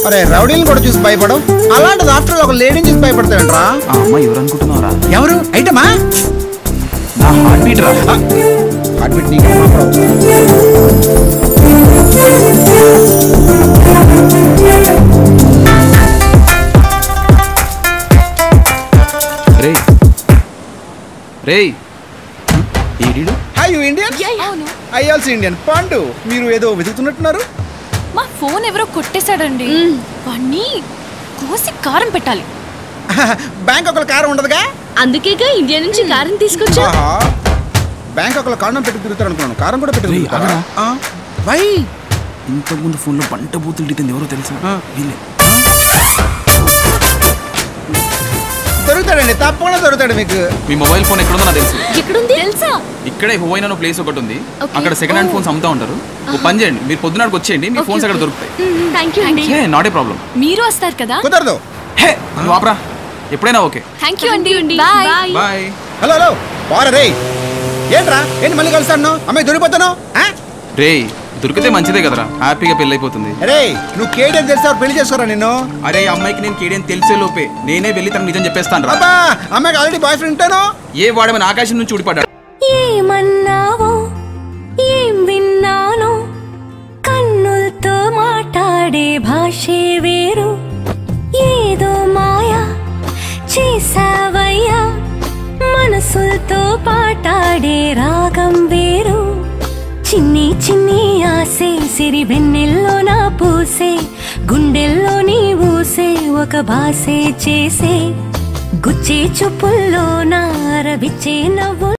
అరే రౌడీని కూడా చూసి భయపడవు అలాంటిది ఆఫ్టర్ ఒక లేడీని చూసి భయపడతావేంట్రా ఆ అమ్మాయి ఎవరు అనుకుంటున్నారా ఎవరు ఐటమా నా హార్ట్ బీట్ రా హార్ట్ బీట్ నీకు మాత్రం. రే రే ఏడీడు హాయ్ యు ఇండియన్ అవును ఐ ఆల్సో ఇండియన్ పాండు మీరు ఏదో వెతుకుతున్నట్టున్నారు మా ఫోన్ ఎవరో కొట్టేశాడండి వాణ్ణి కోసి కారం పెట్టాలి బ్యాంక్ ఒకళ్ళ కారం ఉండదుగా అందుకేగా ఇండియా నుంచి కారం తీసుకొచ్చా ఆహా. బ్యాంక్ ఒకళ్ళ కారణం పెట్టి తిరుగుతారు అనుకున్నాను కారం కూడా పెట్టి రేయ్, తిరుగుతారా? ఆగరా. ఆ వై ఇంతకుముందు ఫోన్లో బంట బూతులు తిట్టింది ఎవరో తెలుసా ఆ. వీళ్ళే దొరుకుతాడండి తప్పకుండా దొరుకుతాడు మీకు మీ మొబైల్ ఫోన్ ఎక్కడుందో నాకు తెలుసు ఎక్కడుంది తెలుసా ఇక్కడే హువైన్ అనే ప్లేస్ ఒకటి ఉంది Okay. అక్కడ సెకండ్ హ్యాండ్ Oh. ఫోన్స్ అమ్ముతా ఉంటారు ఓ పని చేయండి మీరు పొద్దునాడికి వచ్చేయండి మీ Okay, ఫోన్స్ అక్కడ okay. దొరుకుతాయి థ్యాంక్ యూ అండి హే నాట్ ఏ ప్రాబ్లం మీరు వస్తారు కదా కుదరదు హే నువ్వు ఆపరా ఎప్పుడైనా ఓకే థ్యాంక్ యూ Thank అండి you అండి. Bye Bye. Bye hello hello బారా రే ఏంట్రా ఏంటి మళ్ళీ కలుస్తాను అమ్మాయి దొరికిపోతాను రే దొరికితే మంచిదే కదరా హ్యాపీగా పెళ్ళి అయిపోతుంది రే నువ్వు కేడీఎం తెలిసి పెళ్లి చేసుకోరా నిన్ను అరే ఈ అమ్మాయికి నేను కేడని తెలిసే లోపే నేనే వెళ్ళి తనకు నిజం చెప్పేస్తాను రా అబ్బా అమ్మాయికి ఆల్రెడీ బాయ్ ఫ్రెండ్ ఉంటాను ఏ వాడమని ఆకాశం నుంచి ఊడిపడ్డాడు ఏమన్నావో ఏం విన్నానో కన్నులతో మాట్లాడే భాషే వేరు ఏదో మాయా చేసావయ్యా మనసులతో పాటాడే రాగం వేరు చిన్ని చిన్ని ఆసే సిరి వెన్నెల్లో నా పూసే గుండెల్లో నీ ఊసే ఒక భాసే చేసే గుచ్చే చూపుల్లో నా రవిచ్చే నవ్వు